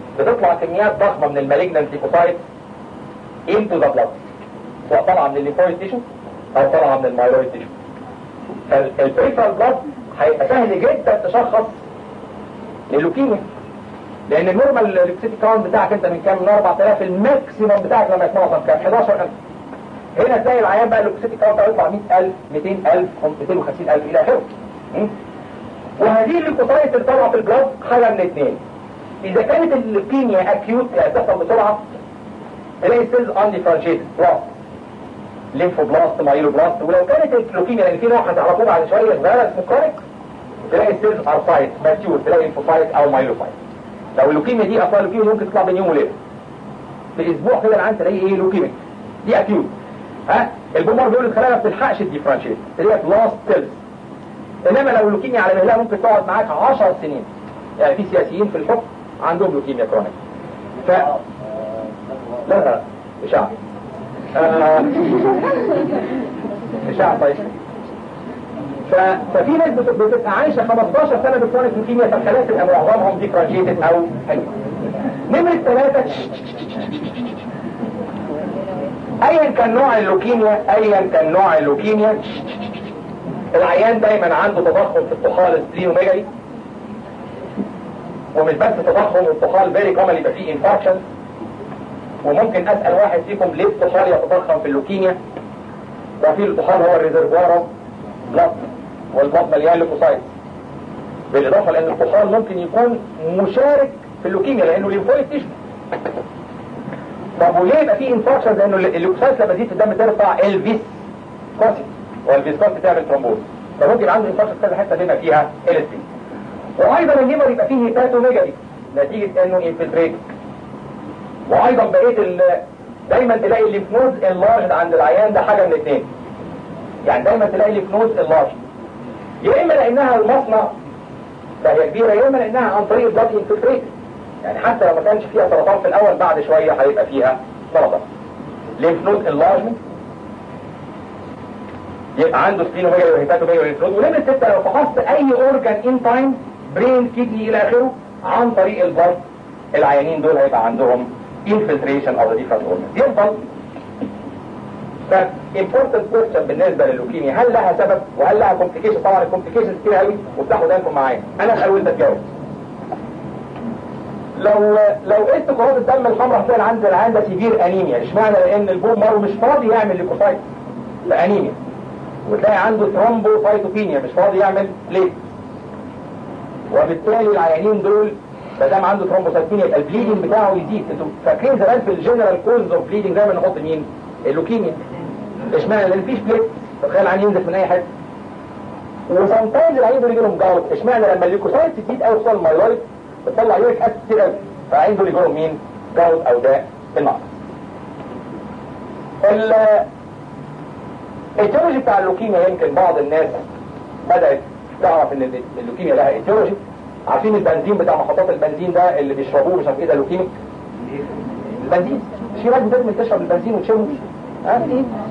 بتطلع كميات ضخمه من المالجنانت ليكوسايت into the blood سواء طالعه من الليمفويد تيشو او طالعه من المايلويد تيشو فالبريفرال بلاد هيبقى سهل جدا تشخص اللوكيميا لان النورمال ليكسيتي كاونت بتاعك انت من كام من 4000 الماكسيموم بتاعك لما يتنظم كام 11000 هنا تلاقي العيان بقى الليكسيتي كاونت هيطلع 100000 200000 250000 الى اخره م? وهذه الليكوسايت اللي طالعه في البلاد حاجه من اثنين اذا كانت اللوكيميا اكيوت يعني تحصل بسرعه تلاقي السيلز انديفرنشيتد بلاست ليمفوبلاست مايلوبلاست ولو كانت اللوكيميا لان في نوع هتعرفوه بعد شويه صغيره اسمه كرونيك تلاقي السيلز ارسايت ماتيور تلاقي انفوسايت او مايلوفايت لو اللوكيميا دي اصلا اللوكيميا ممكن تطلع بين يوم وليله في اسبوع كده العيان تلاقي ايه لوكيميا دي اكيوت ها البومار بيقول الخلايا ما بتلحقش تديفرنشيت تلاقيها بلاست سيلز انما لو اللوكيميا على مهلها ممكن تقعد معاك 10 سنين يعني في سياسيين في الحكم عندهم لوكيميا كرونيك ف لا لا اشاعه آه... اشاعه طيب ف... ففي ناس بت- بتبقى عايشه 15 سنه بكرونيك لوكيميا فالخلايا تبقى معظمهم ديفرنشيتد او حلو نمرة ثلاثة ايا كان نوع اللوكيميا ايا كان نوع اللوكيميا العيان دايما عنده تضخم في الطحال السبلينوميجالي ومش بس تضخم الطحال فيري كومن يبقى فيه انفاركشن وممكن اسال واحد فيكم ليه الطحال يتضخم في اللوكيميا وفي الطحال هو الريزرفوار بلاد والبلاد مليان ليكوسايت بالاضافه لان الطحال ممكن يكون مشارك في اللوكيميا لانه ليمفويد تيشو طب وليه يبقى فيه انفاركشن لانه الليكوسايت لما تزيد في الدم ترفع الفيس كوسي والفيسكوس بتعمل ترومبوز فممكن عنده انفاركشن في كذا حته بما فيها ال اس وايضا الليفر يبقى فيه هيباتوميجالي نتيجه انه انفلتريت وايضا بقيه ال دايما تلاقي الليمف نود اللارج عند العيان ده حاجه من الاثنين يعني دايما تلاقي الليمف نود اللارج يا اما لانها المصنع فهي كبيره يا اما لانها عن طريق البلاد انفلتريت يعني حتى لو ما كانش فيها سرطان في الاول بعد شويه هيبقى فيها سرطان ليمف نود اللارجمنت يبقى عنده سبينوميجالي وهيباتوميجالي وليمف نود ونمرة ستة لو فحصت اي اورجان ان تايم برين كيدني الى اخره عن طريق البلد العيانين دول هيبقى عندهم infiltration of the different organs يفضل ف important question بالنسبة لللوكيميا هل لها سبب وهل لها complication طبعا الكومبليكيشن كتير قوي وبتاخد بالكم معايا انا اسال وانت تجاوب لو لو قست كرات الدم الحمراء هتلاقي عند العيان ده سيفير انيميا اشمعنى لان البون مارو مش فاضي يعمل ليكوسايت فانيميا وتلاقي عنده ثرومبوسايتوبينيا مش فاضي يعمل ليه وبالتالي العيانين دول ما دام عنده ثرومبوسايتوبينيا يبقى البليدنج بتاعه يزيد انتوا فاكرين زمان في الجنرال كوز اوف بليدنج دايما نحط مين؟ اللوكيميا اشمعنى لان مفيش بليت تخيل العيان ينزف من اي حته وسمتايمز العيان دول يجي لهم جلط اشمعنى لما الليكوسايت تزيد قوي توصل المايلويد بتطلع يوريك اسيد كتير قوي فالعيان دول يجي لهم مين؟ جلط او داء في النقص الايتيولوجي بتاع اللوكيميا يمكن بعض الناس بدأت تعرف ان اللوكيميا لها ايتيولوجي عارفين البنزين بتاع محطات البنزين ده اللي بيشربوه مش عارف ايه ده لوكيميك البنزين مش في ناس بتدمن تشرب البنزين وتشمه ها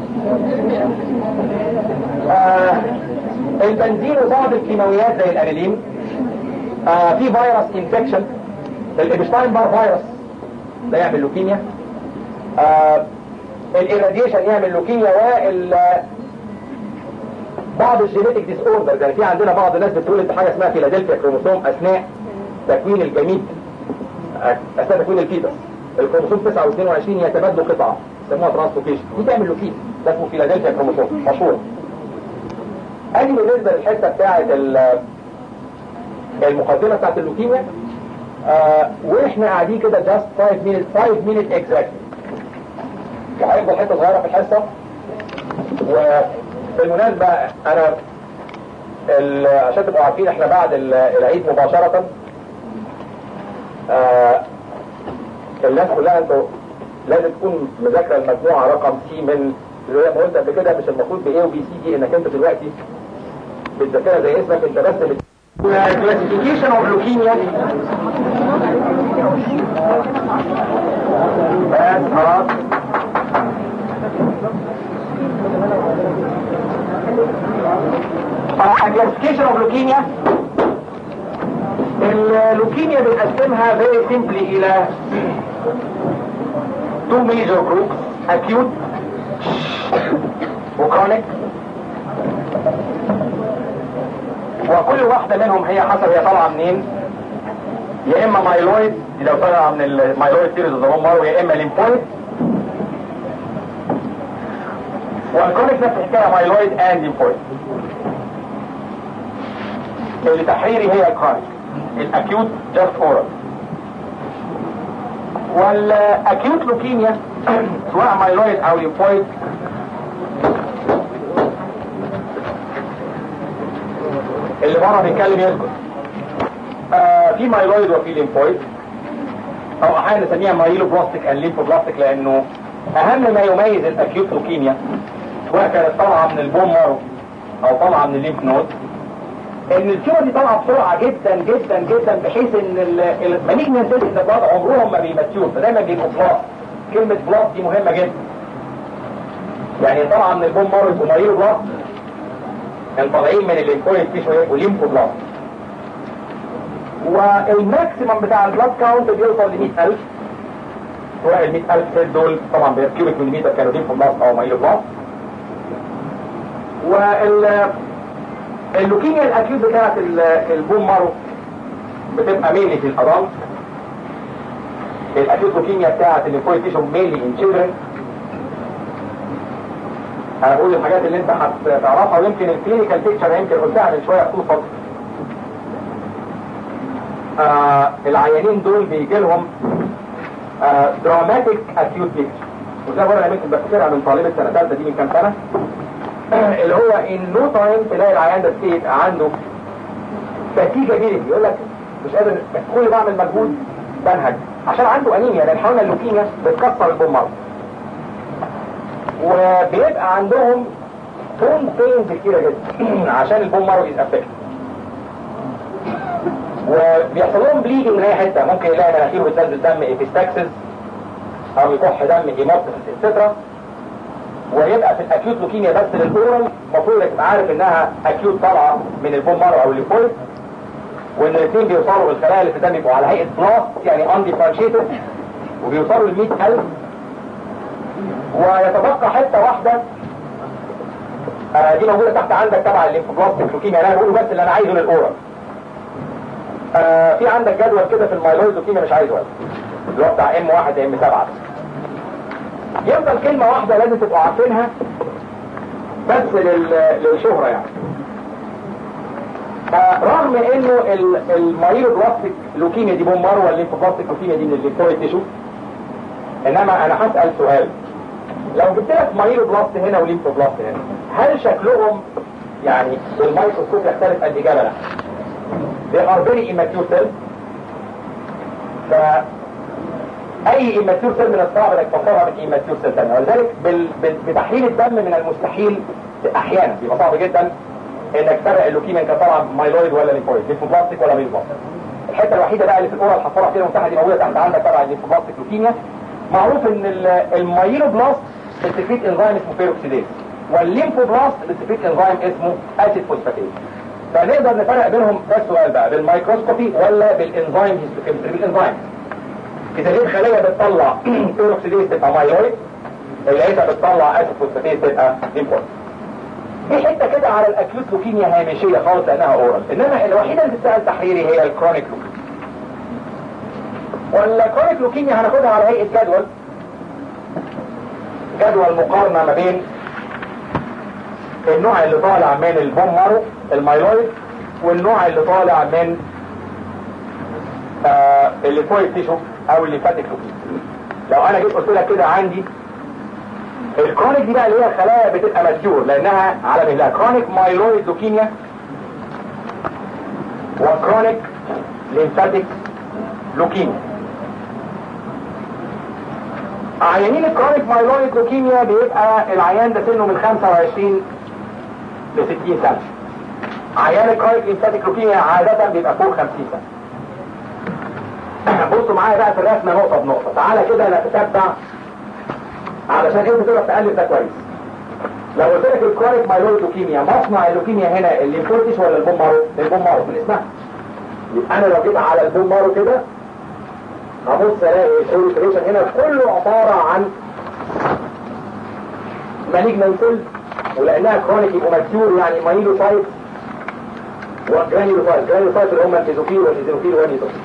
آه البنزين وبعض الكيماويات زي الانيلين آه في فيروس انفكشن الابشتاين بار فيروس ده يعمل لوكيميا آه الإيراديشن يعمل لوكيميا وال بعض الجينيتك ديس اوردر يعني في عندنا بعض الناس بتولد بحاجه اسمها فيلادلفيا كروموسوم اثناء تكوين الجميد اثناء تكوين الفيتس الكروموسوم 29 يتبادلوا قطعه يسموها ترانسلوكيشن دي تعمل لوكيميا ده اسمه فيلادلفيا كروموسوم مشهور ادي بالنسبه للحته بتاعه المقدمه بتاعه اللوكيميا آه واحنا قاعدين كده جاست 5 minutes 5 minutes exactly وهيفضل حته صغيره في الحصه وبالمناسبه انا عشان تبقوا عارفين احنا بعد العيد مباشره آه الناس كلها انتوا لازم تكون مذاكره المجموعه رقم سي من زي ما قلت قبل كده مش المفروض بايه وبي سي دي انك انت دلوقتي بتذاكرها زي اسمك انت بس بت... classification of leukemia بس خلاص classification of leukemia اللوكيميا الليكوميا بنقسمها very simply الى two major groups acute وكرونيك وكل واحدة منهم هي حسب هي طالعة منين يا اما مايلويد دي لو طالعة من المايلويد سيريز اوف مارو يا اما ليمفويد والكرونيك نفس الحكاية مايلويد اند ليمفويد اللي تحريري هي الكرونيك الاكيوت جاست اورال والاكيوت لوكيميا سواء مايلويد او ليمفويد اللي بره بيتكلم يسكت آه في مايلويد وفي ليمفويد او احيانا نسميها مايلو بلاستيك اند ليمفو بلاستيك لانه اهم ما يميز الاكيوت لوكيميا سواء كانت طالعه من البون مارو او طالعه من الليمف نود ان التيومر دي طالعه بسرعه جدا جدا جدا بحيث ان المالجنت سيلز اللي بره عمرهم ما بيماتيور فدايما بيبقوا بلاس كلمه بلاس دي مهمه جدا يعني طالعه من البون مارو يبقوا مايلو بلاس كان طالعين من الليمفويد تيشو يبقوا ليمفو بلاس والماكسيمم بتاع البلاد كاونت بيوصل ل 100000 سواء ال 100000 سيل دول طبعا بالكيوبيك مليمتر كانوا ليمفو بلاس او مايلو بلاس وال اللوكيميا الاكيوت بتاعت البون مارو بتبقى ميلي في الادلت الاكيوت لوكيميا بتاعت الليمفويد تيشو ميلي ان تشيلدرن انا بقول الحاجات اللي انت هتعرفها ويمكن الكلينيكال بيكتشر يمكن قلتها من شويه خصوصا آه العيانين دول بيجي لهم آه دراماتيك اكيوت بيكتشر وزي ما انا يمكن بفتكرها من طالبه سنه ثالثه دي من كام سنه اللي هو ان نو تايم تلاقي العيان ده يبقى عنده فتيجه بيه يقول لك مش قادر كل ما بعمل مجهود بنهج عشان عنده انيميا لان حاولنا اللوكيميا بتكسر البون مارو وبيبقى عندهم بون بينز كتيره جدا عشان البون مارو از افكت وبيحصل لهم بليدنج من اي حته ممكن يلاقي مناخيره بتنزل دم ايبيستاكسس او يكح دم هيموبتس اتسترا ويبقى في الاكيوت لوكيميا بس للاورال المفروض تبقى عارف انها اكيوت طالعه من البون مارو او الليفويد وان الاثنين بيوصلوا الخلايا اللي في الدم يبقوا على هيئه بلاست يعني انديفرنشيتد وبيوصلوا ل 100000 ويتبقى حته واحده آه دي موجوده تحت عندك تبع الليمفوبلاستيك لوكيميا انا بقوله بس اللي انا عايزه للاورال آه في عندك جدول كده في المايلويد لوكيميا مش عايزه اللي هو بتاع ام 1 ام 7 يفضل كلمة واحدة لازم تبقوا عارفينها بس لل... للشهرة يعني رغم انه المايلو بلاستيك لوكيميا دي بون مارو والليمفوبلاستيك لوكيميا دي من الليمفويد تيشو انما انا هسأل سؤال لو جبت لك مايلو بلاست هنا وليمفو بلاست هنا هل شكلهم يعني بالميكروسكوب يختلف قد ايه لا they are very immature cells ف اي immature cell من الصعب انك تفكرها من immature cell ثانيه ولذلك بال... بتحليل الدم من المستحيل احيانا بيبقى صعب جدا انك تفرق اللوكيميا كان طالعه مايلويد ولا ليمفويد ليمفوبلاستيك ولا ميلوبلاستيك الحته الوحيده بقى اللي في الاورال الحفاره كده المساحه دي موجوده تحت عندك تبع الليمفوبلاستيك لوكيميا معروف ان المايلوبلاست بتسكريت انزيم اسمه بيروكسيديز والليمفوبلاست بتسكريت انزيم اسمه اسيد فوسفاتيز فنقدر نفرق بينهم ده السؤال بقى بالميكروسكوبي ولا بالانزيم هيستوكيمستري بالانزيم اذا ليه خليه بتطلع بيروكسيديز تبقى مايلويد لقيتها بتطلع اسيد فوسفاتيز تبقى ليمفويد في حته كده على الاكيوت لوكيميا هامشيه خالص لانها اورال انما الوحيده اللي بتسال تحريري هي الكرونيك لوكيميا والكرونيك لوكيميا هناخدها على هيئه جدول جدول مقارنة ما بين النوع اللي طالع من البون مارو المايلويد والنوع اللي طالع من آه الليفويد تيشو او الليفاتيك لوكيميا لو انا جيت قلت لك كده عندي الكرونيك دي بقى اللي هي خلايا بتبقى ماتيور لانها على مهلها كرونيك مايلويد لوكيميا وكرونيك ليمفاتيك لوكيميا عيانين الكرونيك مايلويد لوكيميا بيبقى العيان ده سنه من 25 ل 60 سنه عيان الكرونيك ليمفاتيك لوكيميا عاده بيبقى فوق 50 سنه بصوا معايا بقى في الرسمه نقطه بنقطه تعالى كده نتتبع علشان انت تقدر تالف ده كويس لو قلت لك الكرونيك مايلويد لوكيميا مصنع اللوكيميا هنا الليمفوتيش ولا البومارو البومارو من اسمها يبقى انا لو جيت على البون مارو كده هبص الاقي البروليفريشن هنا كله عباره عن مالجنان سيل ولانها كرونيك يبقوا ماتيور يعني مايلوسايت وجرانيولوسايت جرانيولوسايت اللي هم الفيزوفيل والنيزوفيل والنيزوفيل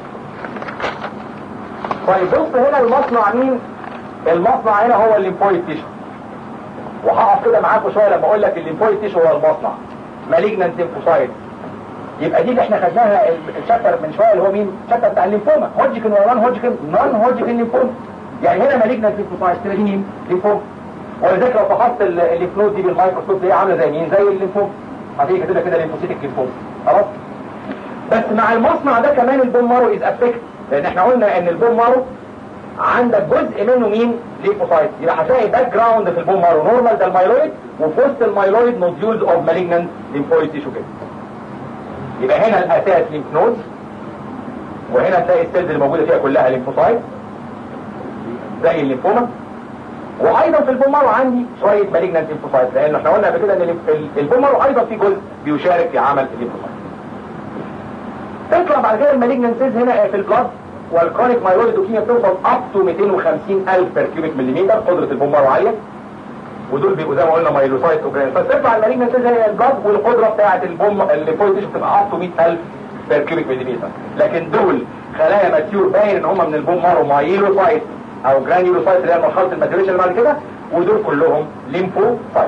طيب بص هنا المصنع مين المصنع هنا هو الليمفويد تيشو وهقف كده معاكم شويه لما اقول لك الليمفويد تيشو هو المصنع مالجنان ليمفوسايت يبقى دي اللي احنا خدناها الشابتر من شويه اللي هو مين الشابتر بتاع الليمفوما هوجكن ولا نون هوجكن نون هوجكن ليمفوما يعني هنا مالجنان ليمفوسايت تلاقي مين ليمفوما ولذلك لو فحصت الليمف نود دي بالميكروسكوب دي عامله زي مين زي الليمفوما هتيجي كده كده ليمفوسيتك ليمفوما خلاص بس مع المصنع ده كمان البون مارو از افكت لان احنا قلنا ان البون مارو عندك جزء منه مين ليمفوسايت يبقى هتلاقي باك جراوند في البون مارو نورمال ده المايلويد وفي وسط المايلويد نوديولز اوف مالجنان ليمفويد تيشو كده يبقى هنا الاساس ليمف نود وهنا تلاقي السيلز اللي موجوده فيها كلها ليمفوسايت زي الليمفوما وايضا في البومارو عندي شويه مالجنانت ليمفوسايت لان احنا قلنا قبل كده ان البومارو ايضا في جزء بيشارك في عمل الليمفوسايت تطلع بعد كده المالجنانت سيلز هنا في البلاد والكرونيك مايلويد لوكيميا بتوصل اب تو 250 الف بير كيوبيك مليمتر قدره البومارو عاليه ودول بيبقوا زي ما قلنا مايلوسايت وجرانوسايت تطلع المالجنانت سيلز هي البلاد والقدره بتاعه البوم الليمفويد بتبقى اب تو 100000 بير كيوبيك مليمتر لكن دول خلايا ماتيور باين ان هم من البومارو مايلوسايت او جرانيولوسايت اللي هي مرحله الماتيوريشن اللي بعد كده ودول كلهم ليمفوسايت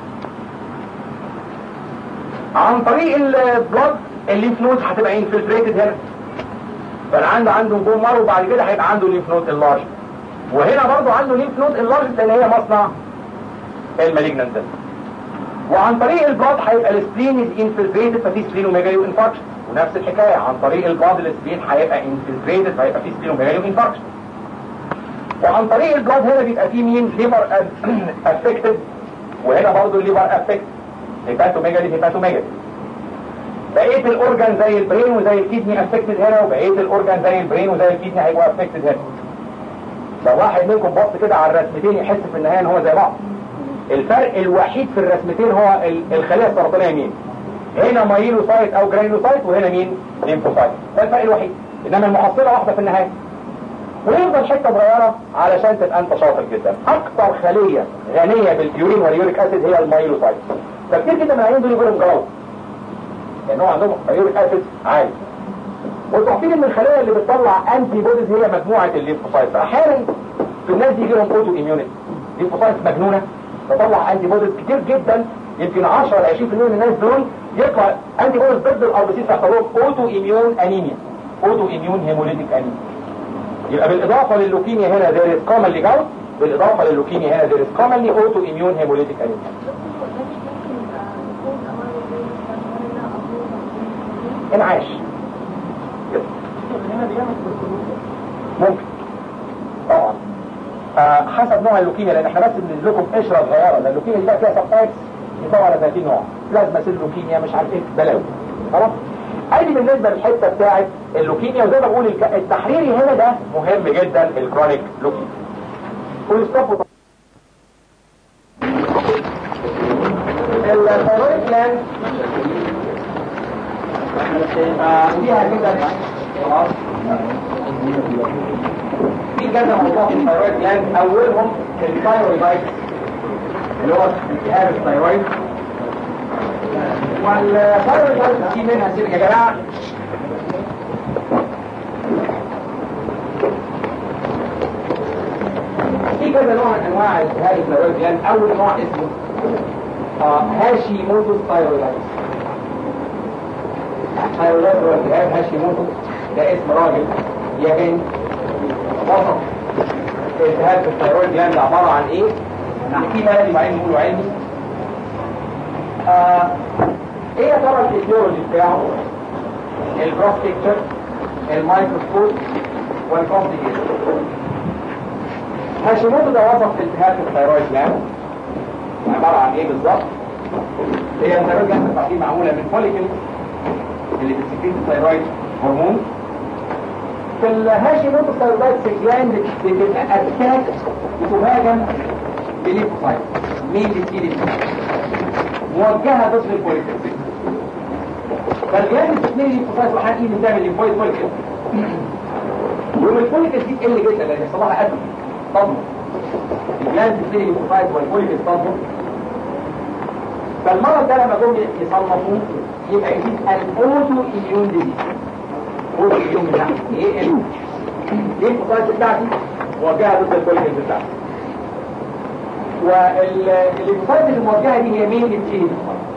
عن طريق البلاد الليمف نود هتبقى انفلتريتد هنا فانا عنده عنده بون مارو وبعد كده هيبقى عنده ليمف نود انلارج وهنا برضه عنده ليمف نود انلارج لان هي مصنع المالجنانت وعن طريق البلاد هيبقى السبلين از انفلتريتد ففي سبلينوميجاليو انفاركشن ونفس الحكايه عن طريق البلاد السبلين هيبقى انفلتريتد فهيبقى في سبلينوميجاليو انفاركشن وعن طريق البلاد هنا بيبقى فيه مين ليفر افكتد وهنا برضه الليفر افكت هيباتوميجالي هيباتوميجالي بقيه الاورجان زي البرين وزي الكيدني افكتد هنا وبقيه الاورجان زي البرين وزي الكيدني هيبقوا افكتد هنا لو واحد منكم بص كده على الرسمتين يحس في النهايه ان هو زي بعض الفرق الوحيد في الرسمتين هو الخليه السرطانيه مين هنا مايلوسايت او جرانيولوسايت وهنا مين ليمفوسايت ده الفرق الوحيد انما المحصله واحده في النهايه ويفضل حته صغيره علشان تبقى انت شاطر جدا اكثر خليه غنيه بالبيورين واليوريك اسيد هي المايلوسايت فكتير جدا من العيانين دول يقولوا غلط لان هو عندهم يوريك اسيد عالي وانتوا عارفين ان الخلايا اللي بتطلع انتي بوديز هي مجموعه الليمفوسايت احيانا في الناس دي يجي لهم اوتو اميونيتي الليمفوسايت مجنونه تطلع انتي بوديز كتير جدا يمكن 10 ل 20% من الناس دول يطلع انتي بوديز ضد الار بي سي تحصل لهم اوتو اميون انيميا اوتو اميون هيموليتيك انيميا يبقى بالاضافه لللوكيميا هنا there is commonly gout بالاضافه لللوكيميا هنا there is commonly autoimmune hemolytic anemia انعاش ممكن طبعا آه حسب نوع اللوكيميا لان احنا بس بننزل لكم قشره صغيره لان اللوكيميا دي بقى فيها سب تايبس يطلع على 30 نوع بلازما سيل لوكيميا مش عارف ايه بلاوي خلاص ادي بالنسبه للحته بتاعت اللوكيميا وزي ما بقول التحريري هنا ده مهم جدا الكرونيك لوكيميا ويستفوا الثيرويد جلاند فيها كده خلاص في كذا موضوع في الثيرويد جلاند اولهم الثيرويدايتس اللي هو التهاب الثيرويد والثيرويدايتس في منها سير يا جماعه في كذا نوع من انواع التهاب الثيرويد جلاند اول نوع اسمه آه هاشي موتوس ثيرويدايتس ثيرويدايتس هو التهاب هاشي موتوس ده اسم راجل ياباني وصف التهاب الثيرويد جلاند عباره عن ايه؟ نحكيه مالي وبعدين نقوله علمي آه ايه يا ترى الفيزيولوجي بتاعه؟ الجروس بيكتشر المايكروسكوب والكومبليكيشن هاشيموتو ده وصف التهاب الثيرويد جلاند عبارة عن ايه بالظبط هي الثيرويد جلاند التعقيم معمولة من فوليكل اللي بتسكريت الثيرويد هرمون في الهاشيموتو ثيرويد جلاند بتبقى اتاك بتهاجم بليفوسايت مين اللي بتيجي موجهة ضد الفوليكل فالجلاند بتتنقل ليمفوسايت وحقيقي بتعمل ليمفويد فوليكل يوم الفوليكل دي تقل جدا لان يحصل لها اتروفي تضمر الجلاند بتتنقل ليمفوسايت والفوليكل تضمر فالمرض ده لما جم يصنفوه يبقى يجيب الاوتو اميون ديزيز اوتو اميون بتاعتي ايه ام دي الفوسايت بتاعتي موجهه ضد الفوليكل بتاعتي والليمفوسايت الموجهه دي هي مين التشيز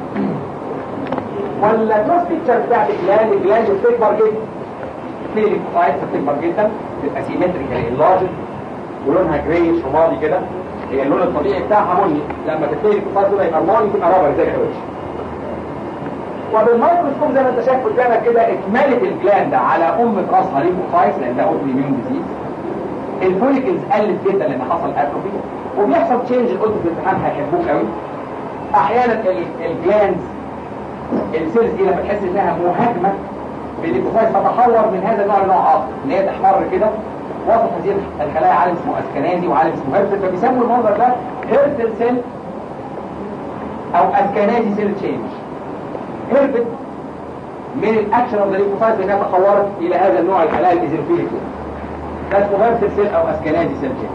ولا كروس بيكتشر بتاعت الجلاند الجلاند بتكبر جدا في الليمفوسايت بتكبر جدا بتبقى سيمتريكال انلارجد ولونها جرايش رمادي كده هي اللون الطبيعي بتاعها بني لما تبتدي الفصل ده يبقى رمادي تبقى رابر زي الوش وبالميكروسكوب زي ما انت شايف قدامك كده اكملت الجلاند على ام راسها ليمفوسايت لان ده اوتو ميون ديزيز الفوليكلز قلت جدا لان حصل اتروفي وبيحصل تشينج قلت في الامتحان هيحبوك قوي احيانا الجلاندز السيلز دي لما تحس انها مهاجمه بالليمفوسايت تتحور من هذا النوع لنوع اخر ان هي تحمر كده وسط هذه الخلايا عالم اسمه اسكنازي وعالم اسمه هيرتل فبيسموا المنظر ده هيرتل سيل او اسكنازي سيل تشينج هربت من الاكشن اوف ذا ليمفوسايت انها تحورت الى هذا النوع الخلايا الايزوفيليك ده اسمه هيرتل سيل او اسكنازي سيل تشينج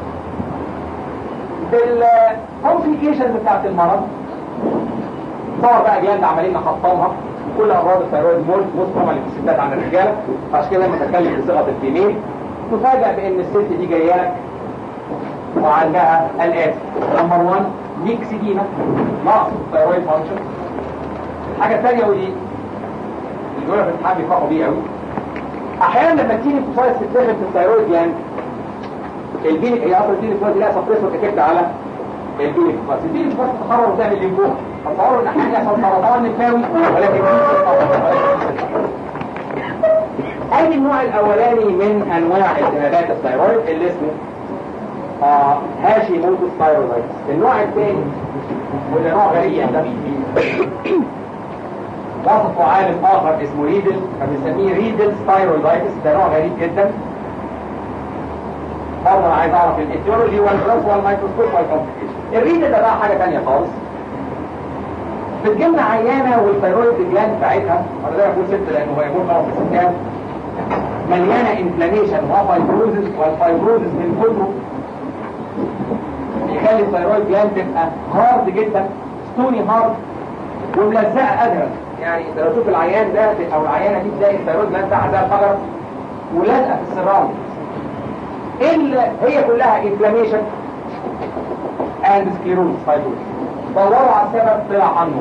بالكومبليكيشنز بتاعت المرض صور بقى جلاند عمالين نحطمها كل امراض الثيرويد مول مصر اللي في الستات عن الرجاله عشان كده لما تتكلم بصيغه الفيميل تفاجأ بان الست دي جايه لك وعندها الاتي نمبر 1 ميكسيديما نقص الثيرويد فانكشن الحاجه الثانيه ودي اللي دول في الامتحان بيفرحوا بيه قوي احيانا لما تيجي الفوسايس تتاخد في الثيرويد جلاند البينك هي اصلا البينك فوسايس لها سبريسور افكت على البينك فوسايس البينك فوسايس تتخرج وتعمل ليمفوما تصوروا ان احيانا يحصل سرطان نفاوي ولكن اي النوع الاولاني من انواع التهابات الثيرويد اللي اسمه آه هاشي موتوس ثايرويدايتس النوع الثاني وده نوع غريب ده وصفه عالم اخر اسمه ريدل فبنسميه ريدل ثايرويدايتس ده نوع غريب جدا برضه انا عايز اعرف الايتيولوجي والجراف والميكروسكوب والكومبليكيشن الريدل ده بقى حاجه ثانيه خالص بتجيلنا عيانه والثيرويد جلاند بتاعتها انا ده بقول ست لانه هو يقول خلاص الستات مليانه انفلاميشن وفايبروزس والفايبروزس من كله يخلي الثيرويد جلاند تبقى هارد جدا ستوني هارد وملزقه ادهر يعني لو تشوف العيان ده او العيانه دي تلاقي الثيرويد جلاند بتاعها زي الحجر ولازقه في السراوند اللي هي كلها انفلاميشن اند سكليروز فايبروزس دوروا على السبب طلع عنه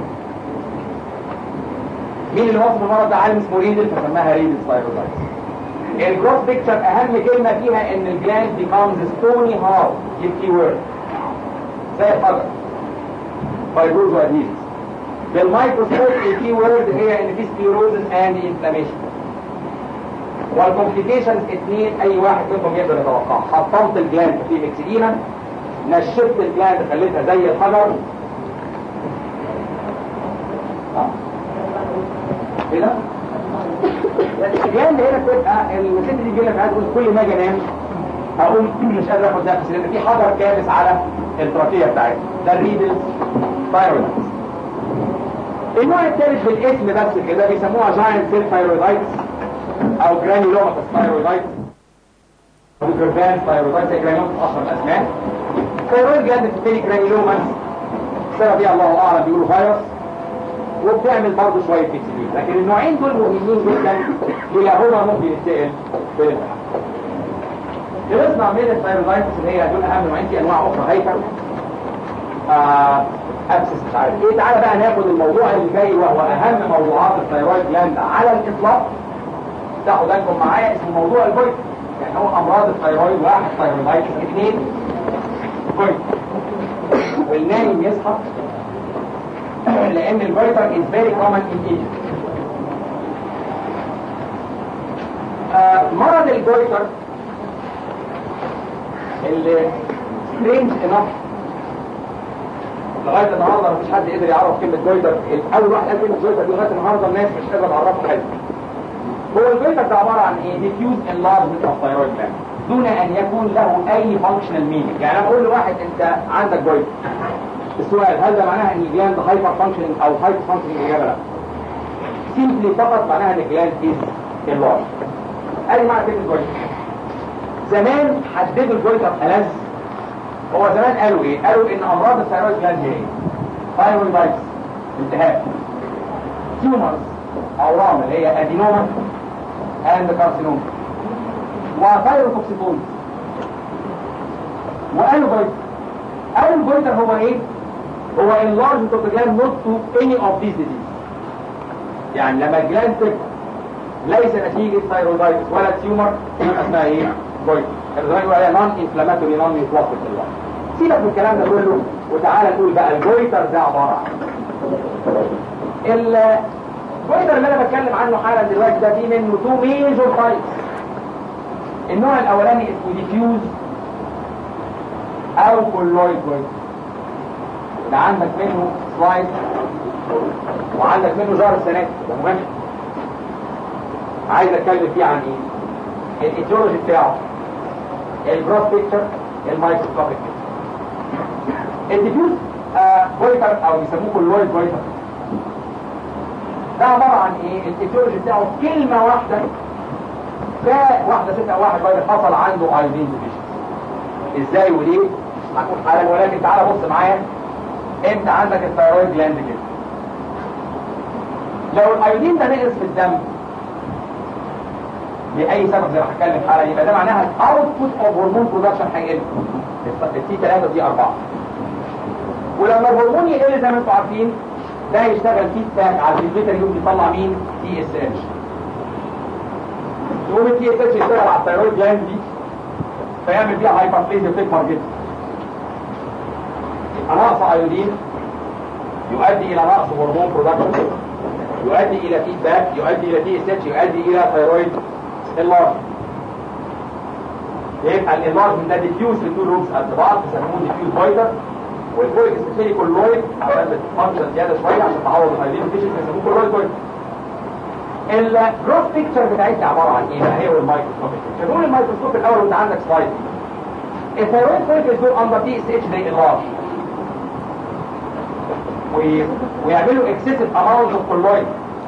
مين اللي وصف المرض ده عالم اسمه ريدل فسماها ريدل ثايرويدايتس الجروس بيكتشر اهم كلمه فيها ان الجلاند becomes stony hard دي الكي وورد زي الحجر فايبروز واديزيز بالمايكروسكوب الكي وورد هي ان في سكليروزس اند انفلاميشن والكومبليكيشنز اثنين اي واحد منهم يقدر يتوقعها حطمت الجلاند في مكسدينا نشفت الجلاند خليتها زي الحجر كده الجلاند هنا بتبقى الست دي تجي لك تقول كل ما اجي انام اقوم مش قادر اخد نفس لان في حجر كابس على التراكيه بتاعتي ده الريدل ثايرويدايتس النوع الثالث بالاسم بس كده بيسموها جاينت سيل ثايرويدايتس او جرانيولوماتس ثايرويدايتس او جربان ثايرويدايتس جرانيولوماتس اشهر الاسماء ثايرويد جلاند بتبتدي جرانيولوماتس السبب ايه الله اعلم بيقولوا فيروس وبتعمل برضه شويه فيكسلين لكن النوعين دول مهمين جدا ليهما ممكن يتسال في الامتحان خلصنا من الثايرويدايتس اللي هي دول اهم نوعين في انواع اخرى هيكل آه ابسس مش عارف ايه تعالى بقى ناخد الموضوع اللي جاي وهو اهم موضوعات الثايرويد جلاند على الاطلاق تاخد بالكم معايا اسمه موضوع البويت يعني هو امراض الثايرويد واحد ثايرويدايتس اثنين بويت والنايم يصحى لان الفيروس is very common in Egypt آه مرض الجويتر اللي strange enough لغايه النهارده مفيش حد قدر يعرف كلمه جويتر اول واحد قال كلمه جويتر دي لغايه النهارده الناس مش قادره تعرفها حلو هو الجويتر ده عباره عن ايه diffuse enlargement of thyroid gland دون ان يكون له اي functional meaning يعني انا اقول لواحد انت عندك جويتر السؤال هل ده معناها ان الجلاند هايبر فانكشننج او هايبر فانكشننج اجابه لا سيمبلي فقط معناها ان الجلاند از اللارج ادي معنى كلمه جويتر زمان حددوا الجويتر ألذ هو زمان قالوا ايه قالوا ان امراض الثيرويد جلاند هي ايه ثايرويدايتس التهاب تيومرز اورام اللي هي ادينوما اند كارسينوما وثايروتوكسيكوز وقالوا جويتر قالوا الجويتر هو ايه هو enlargement of the gland not to any of these diseases يعني لما الجلاند تكبر ليس نتيجة ثايرويدايتس ولا تيومر يبقى اسمها ايه؟ جويتر كانوا زمان يقولوا عليها نون انفلاماتوري نون نيوبلاستيك سيبك من الكلام ده كله وتعالى نقول بقى الجويتر ده عبارة عن الجويتر اللي انا بتكلم عنه حالا دلوقتي ده فيه منه تو ميجور تايبس النوع الاولاني اسمه ديفيوز او كولويد جويتر ده عندك منه سلايد وعندك منه جار السنة ده مهم عايز اتكلم فيه عن ايه الايديولوجي بتاعه البروس بيكتشر المايكروسكوبيك الديفيوز آه بويتر او بيسموه كولويد بويتر ده عبارة عن ايه الايديولوجي بتاعه كلمة واحدة ده واحدة ستة واحد بويتر حصل عنده ايودين ديفيشنسي ازاي وليه هنقول حالا ولكن تعالى بص معايا انت عندك الثيرويد جلاند كده لو الايودين ده نقص في الدم لاي سبب زي ما هتكلم حالا يبقى ده معناها الاوتبوت اوف هرمون برودكشن هيقل التي 3 دي 4 ولما الهرمون يقل زي ما انتم عارفين ده يشتغل فيدباك على الفيتر يوم يطلع مين تي اس اتش يقوم التي اس اتش يشتغل على الثيرويد جلاند دي فيعمل فيها هايبربليزيا وتكبر جدا يبقى نقص ايودين يؤدي الى نقص هرمون برودكشن يؤدي الى فيدباك يؤدي الى تي اس اتش يؤدي الى ثيرويد اللارج يبقى الانلارجمنت ده ديفيوز في تو لوبس قد بعض بيسموه ديفيوز فايتر والفوليك سبيشالي كولويد عشان بتفانكشن زياده شويه عشان تعوض الايودين فيشن بيسموه كولويد فايتر الجروث بيكتشر بتاعتنا عباره عن ايه بقى هي والمايكروسكوب نقول الميكروسكوب الاول وانت عندك سلايد الثيرويد فوليكلز دول اندر تي اس اتش دي اللارج ويعملوا اكسسيف اماونت اوف كولويد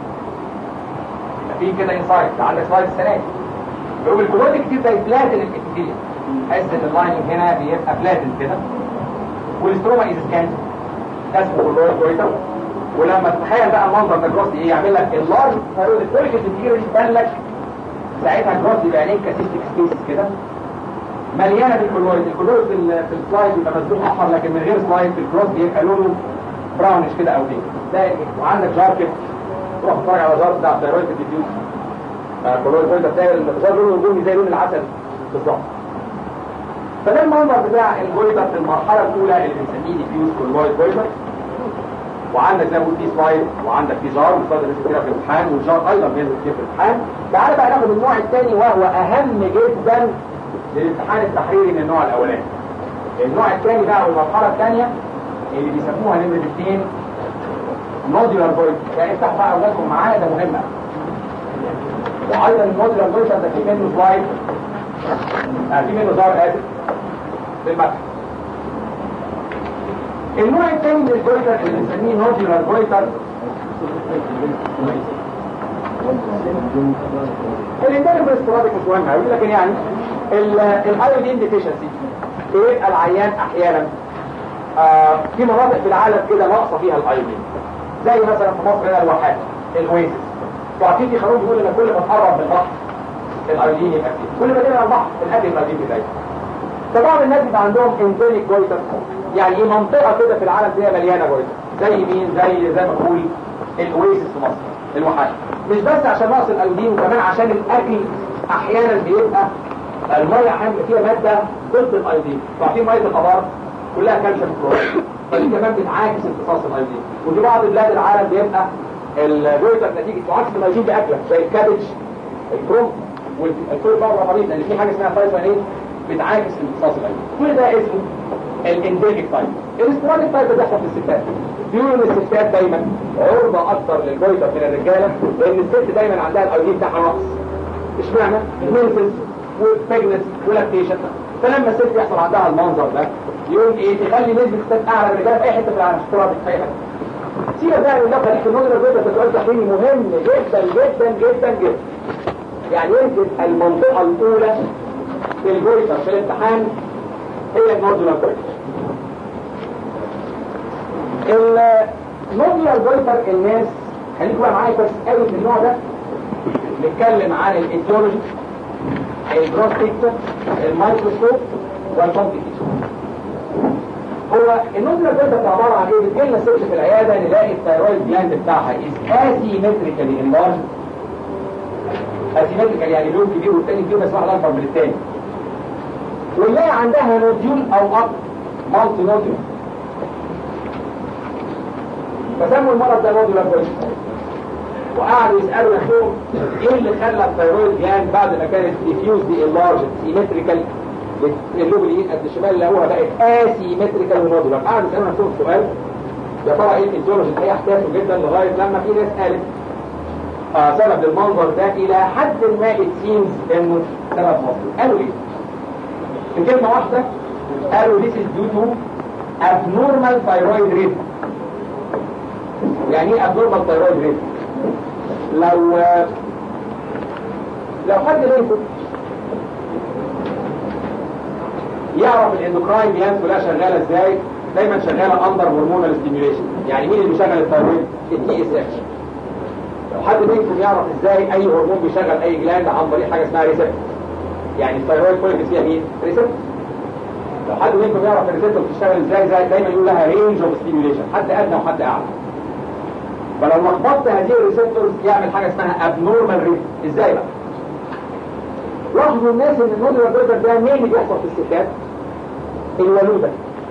في كده انسايد ده عندك سلايد السنه دي يقوم الكولويد كتير ده يفلاتن الابيثيليوم حس اللايننج هنا بيبقى فلاتن كده والستروما از سكانت ده اسمه كولويد جويتر ولما تتخيل بقى المنظر ده جروس ايه يعمل لك اللارج ثيرويد الفوليكل كتير يبان لك ساعتها جروس يبقى عينيك كاسيستيك سبيسز كده مليانه بالكولويد الكولويد في, في السلايد بيبقى مزروع احمر لكن من غير سلايد في الكروس بيبقى لونه براونش كده او بينك ده وعندك جار كده تروح تتفرج على جار بتاع الثيرويد الديفيوز كولويد فويد بتلاقي الجار لونه بني زي لون العسل بالظبط فده المنظر بتاع الجويتر في المرحله الاولى اللي بنسميه ديفيوز كولويد جويتر وعندك زي ما قلت في سلايد وعندك في جار وصدر كتير في الامتحان والجار ايضا بينزل كتير في الامتحان تعالى بقى ناخد النوع الثاني وهو اهم جدا للامتحان التحريري من النوع الاولاني النوع الثاني بقى والمرحله الثانيه اللي بيسموها نمرة اثنين نوديولار بوينت يعني افتحوا بقى اولادكم معايا ده مهم وايضا النوديولار بوينت ده في منه سلايد آه في منه ظهر اسف في المتن النوع الثاني من البويتر اللي بنسميه نوديولار بويتر الانتاج بالاستراتيك مش مهم هقول لكن يعني الايودين ديفيشنسي بيبقى العيان احيانا آه في مناطق في العالم كده ناقصه فيها الايودين زي مثلا في مصر هنا الواحات الاويسس وعارفين في قانون بيقول ان كل ما تقرب من البحر الايودين يبقى فيه كل ما تبعد عن البحر الاكل الايودين بتاعي فبعض الناس بيبقى عندهم انتونيك جويتر يعني ايه منطقه كده في العالم فيها مليانه جويتر زي مين زي زي ما بقول الاويسس في مصر الواحات مش بس عشان نقص الايودين وكمان عشان الاكل احيانا بيبقى الميه احيانا فيها ماده ضد الايودين فعارفين ميه الخضار كلها كالسيوم كلوريد فدي كمان بتعاكس امتصاص الايودين ودي بعض بلاد العالم بيبقى الجويتر نتيجه تعاكس الايودين باكله زي الكابج الكروم والكل بره مريض لان في حاجه اسمها فايتامين بتعاكس امتصاص الايودين كل ده اسمه الانديميك تايب الاستراتيك تايب ده بيحصل في الستات بيقولوا ان الستات دايما عرضه اكتر للجويتر من الرجاله لان الست دايما عندها الايودين بتاعها نقص اشمعنى؟ المنسز والبيجنس واللاكتيشن فلما الست يحصل عندها المنظر ده يقوم ايه تخلي نسبة الستات اعلى من الرجاله في اي حته في العالم مش في اي حته سيبك بقى من النقطه دي في النظره جدا ده سؤال تحليلي مهم جدا جدا جدا جدا يعني يمكن المنطقه الاولى في الجويتر في الامتحان هي النودولار جويتر النودولار جويتر الناس خليكم بقى معايا كويس قوي في النوع ده نتكلم عن الايديولوجي الجروس بيكتشر الميكروسكوب والكومبليكيشن هو النودولار جويتر ده عباره عن ايه بتجيلنا ست في العياده نلاقي الثايرويد جلاند بتاعها از اسيمتريكالي انلارج اسيمتريكال يعني لون كبير والتاني كبير بس واحد اكبر من التاني ونلاقي عندها نوديول او اكتر مالتي نوديول فسموا المرض ده نودولار جويتر وقعدوا يسالوا نفسهم ايه اللي خلى الثايرويد جلاند بعد ما كانت ديفيوز دي اللارج سيمتريكال اللوب اليمين قد الشمال لقوها بقت اسيمتريكال ونودولار قعدوا يسالوا نفسهم سؤال يا ترى ايه الفيزيولوجي الحقيقه احتاسوا جدا لغايه لما في ناس قالت آه سبب المنظر ده الى حد ما it seems انه سبب مصري قالوا ايه؟ في كلمه واحده قالوا this is due to abnormal thyroid rhythm يعني ايه abnormal thyroid rhythm؟ لو لو حد منكم يعرف الاندوكراين جلاند كلها شغاله ازاي دايما شغاله اندر هرمونال ستيميوليشن يعني مين اللي بيشغل الثايرويد التي اس اتش لو حد منكم يعرف ازاي اي هرمون بيشغل اي جلاند عن طريق حاجه اسمها ريسبت يعني الثايرويد كل فيها مين ريسبت لو حد منكم يعرف الريسبت بتشتغل ازاي زي دايما يقول لها رينج اوف ستيميوليشن حد ادنى وحد اعلى فلو لخبطت هذه الريسبتورز يعمل حاجه اسمها ابنورمال ريت ازاي بقى لاحظوا الناس ان النودولار جويتر ده مين اللي بيحصل في الستات الولوده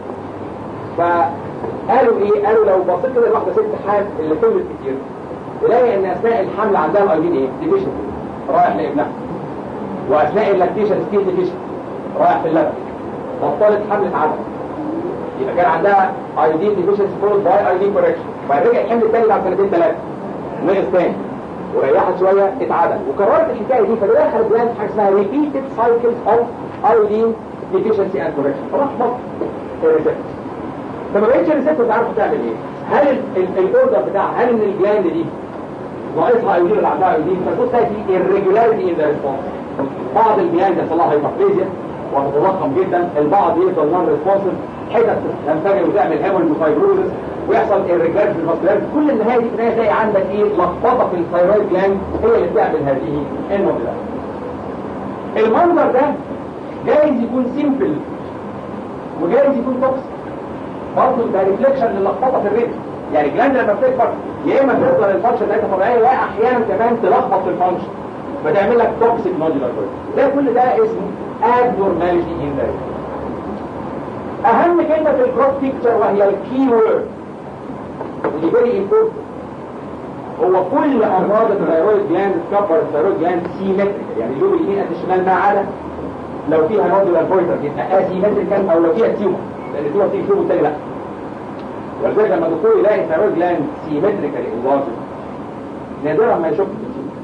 فقالوا ايه قالوا لو بصيت كده لواحده ست حامل اللي تولد كتير تلاقي ان اثناء الحمل عندها الايدين ايه ديفيشن رايح لابنها واثناء اللاكتيشن ستيل ديفيشن رايح في اللبن بطلت حمل عدم يبقى كان عندها ايدين ديفيشن فولد باي ايدين كوركشن بعد رجع الحمل الثاني بعد سنتين ثلاثه نقص تاني وريحت شويه اتعدل وكررت الحكايه دي فدخل بلان حاجه اسمها ريبيتد سايكلز اوف ايودين ديفيشنسي اند كوركشن فراح بط الريسبت فما بقتش الريسبت عارفه تعمل ايه هل الاوردر بتاعها هل ان الجلاند دي ناقصها ايودين ولا عندها ايودين فتبص تلاقي في irregularity in the response بعض الجلاند يحصل لها هايبربليزيا وتتضخم جدا البعض يفضل نون ريسبونسيف حتت تنفجر وتعمل هيموريج وفايبروزس ويحصل الرجال في المصدرات كل النهايه دي في النهايه تلاقي عندك ايه لخبطه في الثايرويد جلاند هي اللي بتعمل هذه المعضلات المنظر ده جايز يكون سيمبل وجايز يكون توكسيك برضه ده ريفليكشن للخبطه في الريتم يعني الجلاند لما بتكبر يا اما تفضل الفانكشن بتاعتها طبيعيه واحيانا كمان تلخبط في الفانكشن فتعمل لك توكسيك نودولار ده كل ده اسمه abnormality in the اهم كلمه في الكروس بيكتشر وهي الكي وورد اللي فيري امبورتنت هو كل امراض الثايرويد جلاند تكبر الثايرويد جلاند سيمتريكال يعني اللوب اليمين قد الشمال ما عدا لو فيها نودولار بوينتر يبقى اسيمتريكال او لو فيها تيومر لان التيومر تيجي فيه والتاني لا ولذلك لما الدكتور يلاقي الثايرويد جلاند سيمتريكال انواجه نادرا ما يشك في التيومر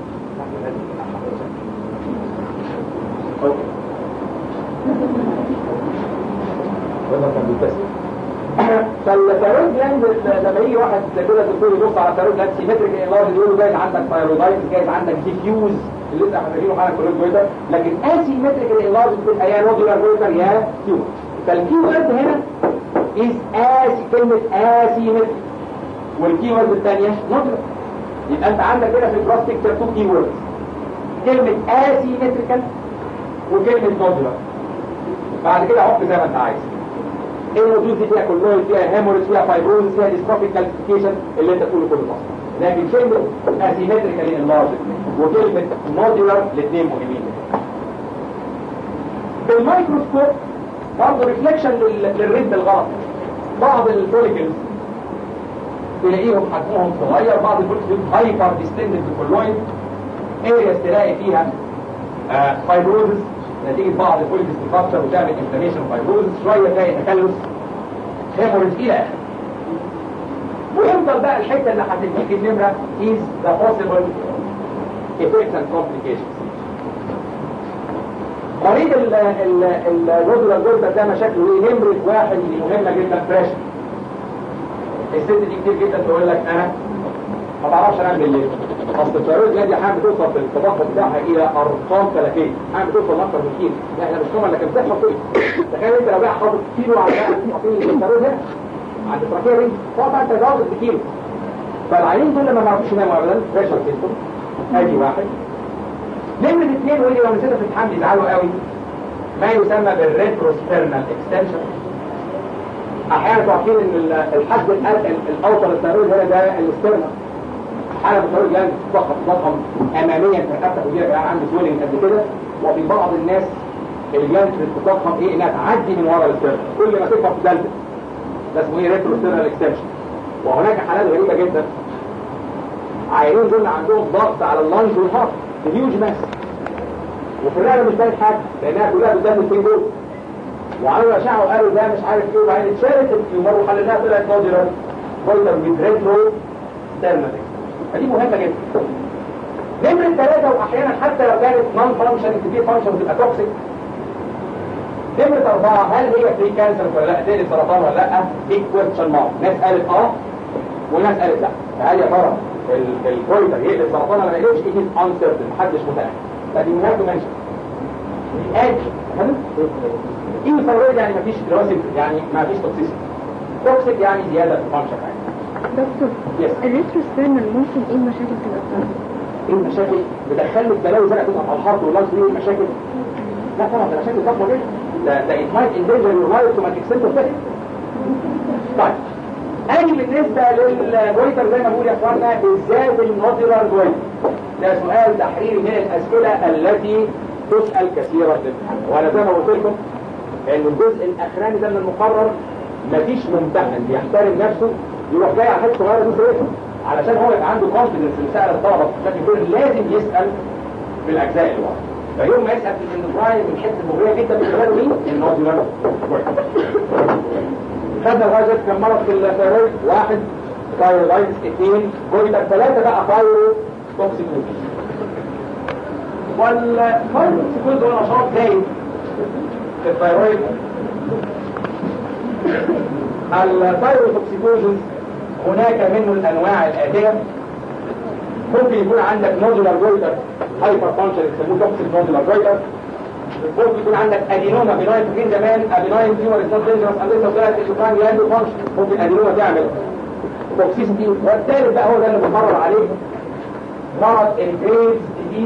اوكي ولا كان بيتسم فالثايرويد جلاند لما يجي واحد كده دكتور يبص على الثايرويد جلاند سيمتريك انلارج يقول له جايز عندك ثايرويدايتس جايز عندك ديفيوز اللي لسه فاكرينه حاجه كلهم جويتر لكن اسيمتريك انلارج بتبقى يا نودولار جويتر يا تيومر فالكي وورد هنا از اسي كلمه اسيمتريك والكي وورد الثانيه نودولار يبقى انت عندك كده في الكروس بيكتشر تو كي ووردز كلمه اسيمتريكال وكلمه نودولار بعد كده عق زي ما انت عايز الوجود دي فيها كلويد فيها هيموريج فيها فايبروز فيها ديستروفيك كالسيفيكيشن اللي انت تقوله كله صح لكن كلمه اسيمتريكال انلارج وكلمه موديولار الاثنين مهمين بالميكروسكوب برضه ريفليكشن للريتم الغلط بعض الفوليكلز تلاقيهم حجمهم صغير بعض الفوليكلز هايبر ديستندد كلويد ارياس تلاقي فيها آه فايبروزس نتيجة بعض الفوليكس تفكر وتعمل انفلاميشن فايبروز شوية تلاقي تكلس هيموريج إلى آخره ويفضل بقى الحتة اللي هتديك النمرة is the possible effects and complications مريض النودولار جولدر ده مشاكله ايه نمرة واحد اللي مهمة جدا بريشر الست دي كتير جدا تقول لك انا ما بعرفش انام بالليل اصل الثيرويد جلاند احيانا بتوصل في التضخم بتاعها الى ارقام فلكيه احيانا بتوصل لاكثر من كيلو لا احنا مش طبعا لكن بتحصل كده تخيل انت لو بقى حاطط كيلو على بقى حاطين الثيرويد هنا عند التراكيه رينج طبعا انت زودت بكيلو فالعينين دول لما ما يعرفوش يناموا ابدا بريشر سيستم ادي واحد نمرة اثنين ودي لو نسيتها في الامتحان بيزعلوا قوي ما يسمى بالريتروسترنال اكستنشن احيانا تعرفين ان الحد الاوطى للثيرويد هنا ده الاسترنال احيانا الثيرويد جلاند تضخم تضخم اماميا في الحته ودي بقى عنده سويلنج قد كده وفي بعض الناس الجلاند بتضخم ايه انها تعدي من ورا الاسترنال كل ما تكبر في دلتا ده اسمه ايه ريتروسترنال اكستنشن وهناك حالات غريبه جدا عيانين دول عندهم ضغط على اللنج والهارت هيوج ماس وفي الرئه مش باين حاجه لانها كلها قدام الفنجول وعملوا اشعه وقالوا ده مش عارف ايه وبعدين اتشالت التيومر وحللناها طلعت نوديولار بولتر ويز ريترو ستيرنال فدي مهمه جدا نمرة ثلاثة وأحيانا حتى لو كانت نون فانكشن كبير فانكشن بتبقى توكسيك نمرة أربعة هل هي فري كانسر ولا لا؟ تقلب سرطان ولا لا؟ دي كويستشن مارك ناس قالت اه وناس قالت لا فهل يا ترى الكويتر يقلب سرطان ولا ما يقلبش؟ it is uncertain محدش متأكد فدي مهم منشن دي ادي ايه الفوائد يعني مفيش دراسة يعني مفيش توكسيسيتي توكسيك يعني زيادة في الفانكشن يعني دكتور Yes. الريتروستيرنال ممكن ايه المشاكل تبقى فيها؟ ايه المشاكل بتدخل لك بلاوي زرقاء تبقى على الحرب واللايف دي المشاكل لا طبعا ده مشاكل ضخمه جدا ده ده it might endanger your life to an extent of death طيب أجي بالنسبة للجويتر زي ما بقول يا اخوانا بالذات النودولار جويتر ده سؤال تحريري من الأسئلة التي تسأل كثيرا في الامتحان وأنا زي ما قلت لكم إن الجزء الأخراني ده من المقرر مفيش ممتحن بيحترم نفسه يروح جاي على حته صغيره دي صغيره علشان هو يبقى عنده كونفدنس اللي سأل الطلبه بشكل كبير لازم يسأل في الأجزاء اللي ورا فيوم ما يسأل في الاندوكراين من حته مغريه جدا بالنسبه له مين؟ النودولار جويتر خدنا لغايه كم مرض في الثيرويد واحد ثايرويدايتس اثنين جويتر ثلاثه بقى ثايرو توكسيكوزيس والثايرو توكسيكوزيس هو نشاط زايد في الثيرويد الثايرو توكسيكوزيس هناك منه الانواع الاتيه ممكن يكون عندك نودولار جويتر هايبر فانكشن يسموه توكسيك نودولار جويتر ممكن يكون عندك ادينوما بناين فاكرين زمان ادينوين تيومر از نوت دينجرس انليس طلعت الشوكان جلاند فانكشن ممكن ادينوما تعمل توكسيسيتي والثالث بقى هو ده اللي بنقرر عليه مرض الجريفز ديزيز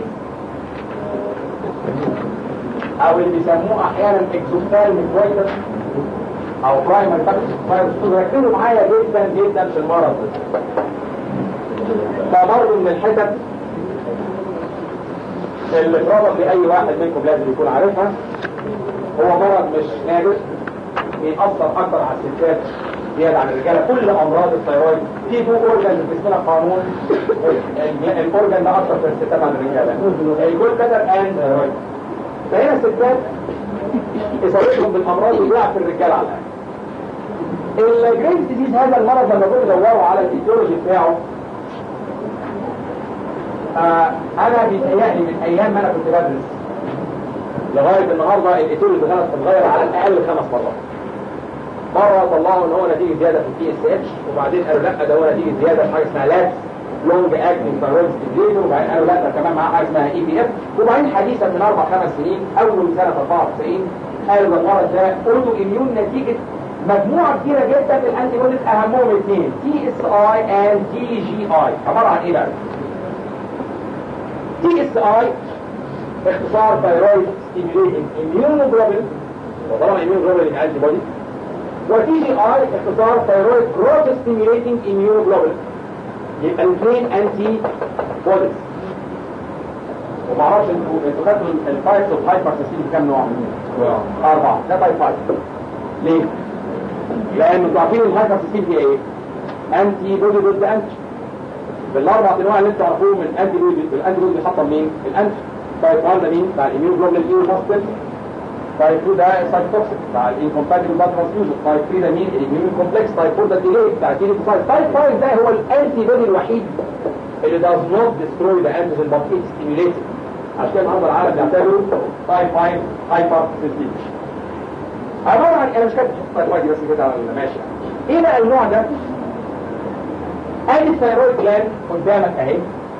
او اللي بيسموه احيانا اكزوثالميك جويتر او برايمري فاكتور ركزوا معايا جدا جدا في المرض ده ده برضه من الحتت اللي بروبلي اي واحد منكم لازم يكون عارفها هو مرض مش نادر بيأثر اكتر على الستات زيادة عن الرجالة كل امراض الثيرويد في تو اورجان في جسمنا قانون الاورجان ده اكتر في الستات عن الرجالة الجول بلادر اند ثيرويد فهنا الستات اصابتهم بالامراض بيلعب في الرجالة على الاقل الجريف ديزيز هذا المرض لما كنت دوروا على الايديولوجي بتاعه آه انا بيتهيألي من ايام ما انا كنت بدرس لغاية النهاردة الايتولوجي غلط اتغير على الاقل خمس مرات مرة طلعوا ان هو نتيجة زيادة في التي اس اتش وبعدين قالوا لا ده هو نتيجة زيادة في حاجة اسمها لابس لونج اكتنج ثايرويد ستيميوليتور وبعدين قالوا لا ده كمان معاه حاجة اسمها اي بي اف وبعدين حديثا من اربع خمس سنين اول سنة 94 قالوا ده المرض ده اوتو اميون نتيجة مجموعة كبيرة جدا من الانتي بوديز اهمهم اثنين تي اس اي اند تي جي اي عبارة عن ايه بقى؟ تي اس اي اختصار ثايرويد ستيميوليتنج اميونوجلوبين وطالما اميونوجلوبين يبقى انتي بودي وتي جي اي اختصار ثايرويد جروث ستيميوليتنج اميونوجلوبين يبقى الاثنين انتي بوديز وما اعرفش انتوا انتوا خدتوا التايبس اوف هايبر سيستم كام نوع؟ اربعه ده تايب 5 ليه؟ لان انتوا عارفين الهايبر سيستم هي ايه؟ انتي بودي ضد انتي بالاربع انواع اللي انتوا تعرفوهم من الانتي بودي الانتي بودي بيحطم مين؟ الانتي تايب 1 ده مين؟ بتاع الاميونوجلوبين الاي ماستر تايب 2 ده سايتوكسيك بتاع الانكومباتبل بلاد ترانسفيوجن تايب 3 ده مين؟ الاميون كومبلكس تايب 4 ده ديلي بتاع تي تايب 5 ده هو الانتي بودي الوحيد اللي does not destroy the antigen but it stimulates it. عشان كده النهارده العالم بيعتبره تايب 5 هايبر سيستم عبارة عن انا مش كاتب تايب 5 دي بس كده على ماشي ايه بقى النوع ده؟ ادي الثيرويد جلاند قدامك اهي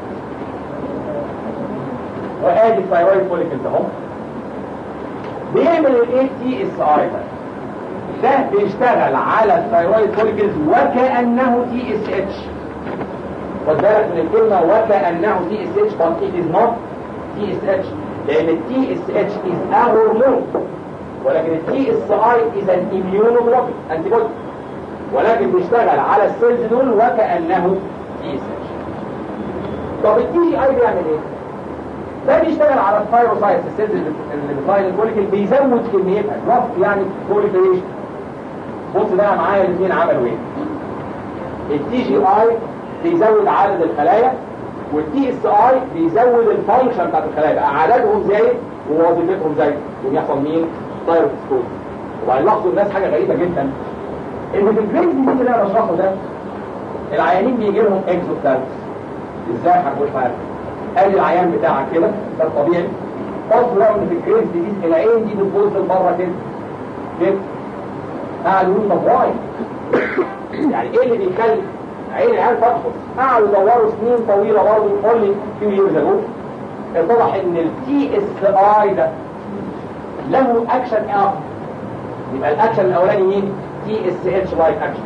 وادي الثيرويد فوليكلز اهو بيعمل الاي تي اس اي ده بيشتغل على الثيرويد فوليكلز وكانه تي اس اتش خد بالك من الكلمه وكانه تي اس اتش but it is not تي اس اتش لان التي اس اتش is a hormone ولكن التي اس اي is an immunoglobulin antibody ولكن بيشتغل على السيلز دول وكانه تي اس اتش طب التي جي اي بيعمل ايه؟ ده بيشتغل على الثايروسايتس السيلز اللي اللي بتفايل الفوليكل بيزود كميتها ضغط يعني proliferation بص بقى معايا الاثنين عملوا ايه التي جي اي بيزود عدد الخلايا والتي اس اي بيزود الفانكشن بتاعت الخلايا بقى عددهم زايد ووظيفتهم زايد وبيحصل مين دايركت سكول وهيلاحظوا الناس حاجه غريبه جدا ان في الجريز دي اللي انا بشرحه ده العيانين بيجي لهم اكزوثيرمس ازاي هنقول حاجه ادي العيان بتاعك كده ده الطبيعي بصوا لقوا ان في الجريز دي العين دي بتبص لبره كده كده قعدوا يقولوا طب واي يعني ايه اللي بيخلي عين العيال تفحص قعدوا يدوروا سنين طويله برضه يقول لي فيو ييرز اجو اتضح ان التي اس اي ده له اكشن اخر يبقى الاكشن الاولاني مين؟ تي اس اتش لايك اكشن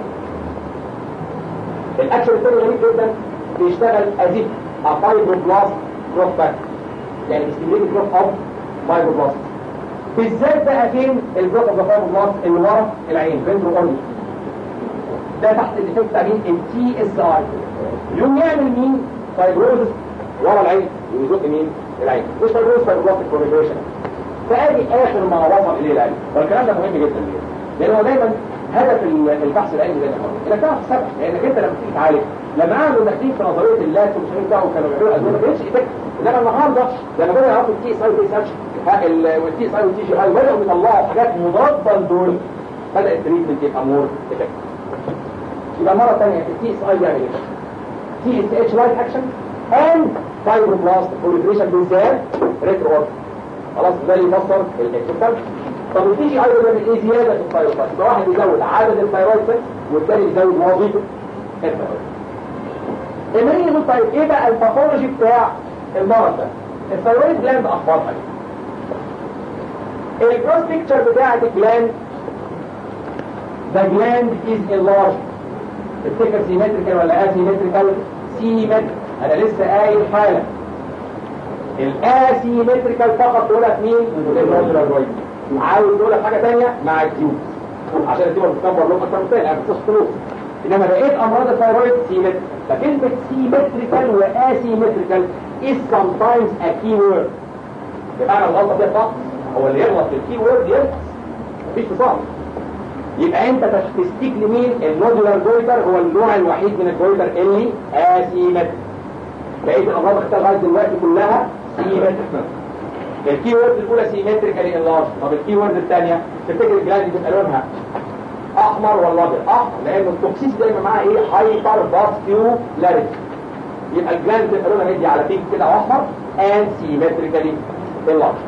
الاكشن الثاني غريب جدا بيشتغل ازيف افايبروبلاست جروث باك يعني بيستمر جروث اوف فايبروبلاست بالذات بقى فين الجروث اوف فايبروبلاست اللي ورا العين فينترو اوربي ده تحت الايفكت بتاع مين التي اس اي يوم يعمل مين فايبروزس ورا العين ويزق مين العين مش فايبروزس فايبروبلاستيك بروليفريشن فادي اخر ما وصل اليه العلم والكلام ده مهم جدا ليه لان هو دايما هدف البحث العلمي زي ما قلنا انك تعرف السبب لانك انت لما تيجي تعالج لما عملوا تحديد في نظريه اللات ومش عارف بتاعه كانوا بيعملوا ادويه ما كانتش ايفكت انما النهارده لما بدأوا يعرفوا التي اس اي والتي اس اتش والتي اس اي والتي جي اي بدأوا يطلعوا حاجات مضاده لدول بدأ التريتمنت يبقى مور افكت يبقى مرة ثانية التي اس اي بيعمل ايه؟ تي اس اتش لايك اكشن اند فايبروبلاست بروليفريشن بالذات ريترو اورد خلاص ده اللي يفسر الاكسبتال طب التي جي اي بيعمل ايه زيادة في الثايرويد ده واحد يزود عدد الثايرويد سيلز والثاني يزود وظيفة الثايرويد لما نيجي نقول طيب ايه بقى الباثولوجي بتاع المرض ده؟ الثايرويد جلاند اخبارها ايه؟ الجروس بيكتشر بتاعت الجلاند The gland is enlarged تفتكر سيمتريكال ولا اسيمتريكال سيمتريكال انا لسه قايل حالا الاسيمتريكال فقط تقولها في مين النودولار جويد عاوز تقولها في حاجه ثانيه مع التيوب عشان التيوب بتكبر لهم اكتر من الثاني انا بتصل انما بقيت امراض الثايرويد سيمتريكال فكلمه سيمتريكال واسيمتريكال is sometimes a key word بمعنى الغلطه فيها فقط هو اللي يغلط في الكي وورد يغلط مفيش فصال يبقى انت تستيك لمين النودولار جويتر هو النوع الوحيد من الجويتر اللي اسيمتريك بقيه الامراض اختها لغايه دلوقتي كلها سيمتريك الكي وورد الاولى سيمتريكالي انلارج طب الكي وورد الثانيه تفتكر الجلاند بتبقى لونها احمر ولا ابيض احمر لان التوكسيس دايما معاها ايه هايبر فاسكيولاريتي يبقى الجلاند بتبقى لونها مدي على بيك كده احمر and symmetrically enlarged